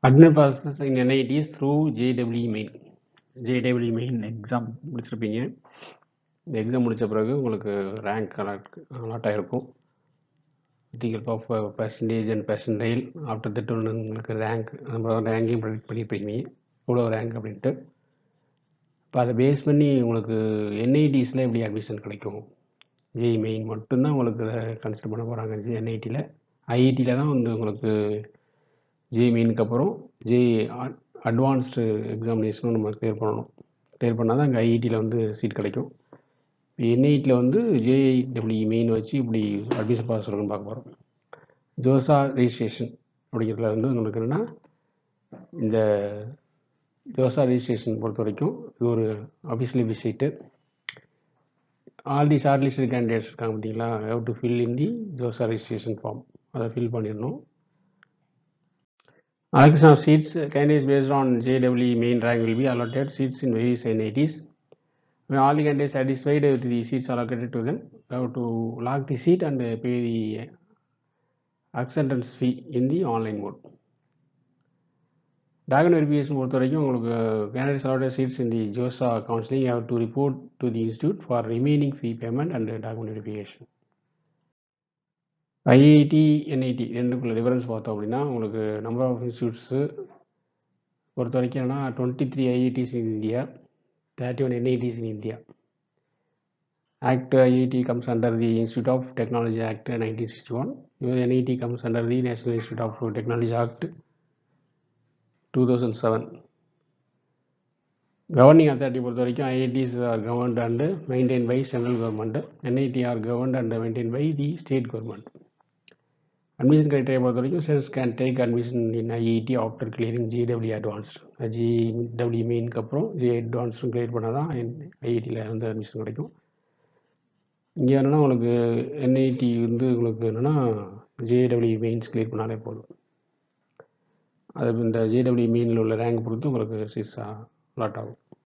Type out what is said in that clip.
Admin process in NITs through JEE main. JEE main exam முடிச்சிருப்பீங்க இந்த exam முடித்த பிறகு உங்களுக்கு ரேங்க் அலாட் அலாட் ஆகிருக்கும் டிகல் of percentage and percentile after that ஒன்று உங்களுக்கு ரேங்க் நம்ம ரேங்கையும் ப்ரெடிக்ட் பண்ணியிருப்பீங்க இவ்வளோ ரேங்க் அப்படின்ட்டு இப்போ அதை பேஸ் பண்ணி உங்களுக்கு என்ஐடிஸில் எப்படி அட்மிஷன் கிடைக்கும் ஜேஇ மெயின் மட்டும்தான் உங்களுக்கு கன்சிடர் பண்ண போகிறாங்க என்ஐடியில் ஐஐடியில் தான் வந்து உங்களுக்கு ஜேஇ மெயினுக்கு அப்புறம் ஜேஇ அட்வான்ஸ்டு எக்ஸாமினேஷனும் நம்ம கிளியர் பண்ணணும் கிளியர் பண்ணால் தான் அங்கே ஐஐடியில் வந்து சீட் கிடைக்கும் என்ஐடியில் வந்து ஜேஐடபிள்யூ மெயின் வச்சு இப்படி அட்மிஷன் ப்ராசஸ் இருக்குன்னு பார்க்க போகிறோம் ஜோசா ரெஜிஸ்ட்ரேஷன் அப்படிங்கிறதுல வந்து உங்களுக்கு என்னென்னா இந்த ஜோசா ரெஜிஸ்ட்ரேஷன் பொறுத்த வரைக்கும் இது ஒரு officially visit already short listed candidates இருக்காங்க பார்த்தீங்களா how to fill in the JoSAA registration form அதை ஃபில் பண்ணிடணும் allocation of seats candidates based on JEE main rank will be allotted seats in various NITs. When all the candidates satisfied with the seats allocated to them, they have to lock the seat and pay the acceptance fee in the online mode. Document verification பொறுத்த வரைக்கும் உங்களுக்கு candidates allotted seats in the JoSAA counselling have to report to the institute for remaining fee payment and document verification IIT NIT ரெண்டுக்குள்ள difference பார்த்தோம் அப்படின்னா உங்களுக்கு number of institutes பொறுத்த வரைக்கும் என்னன்னா twenty three IITs in India thirty one NITs in India act IIT comes under the institute of technology act nineteen sixty one NIT comes under the national institute of technology act two thousand seven governing authority பொறுத்த வரைக்கும் IITs are governed and maintain by central government NIT are governed and maintain by the state government admission criteria பொறுத்த வரைக்கும் students can take admission in IIT after clearing GW advanced GW மெயினுக்கு அப்புறம் JEE அட்வான்ஸ்டும் clear பண்ணால் தான் ஐஐடியில் வந்து admission கிடைக்கும் இங்கே என்னென்னா உங்களுக்கு என்ஐடி வந்து உங்களுக்கு என்னென்னா ஜேடபிள்யூ மெயின்ஸ் கிளியர் பண்ணாலே போதும் அது இந்த ஜேடபிள்யூ மெயினில் உள்ள ரேங்க் பொறுத்து உங்களுக்கு சீட்ஸ் அலாட் ஆகும்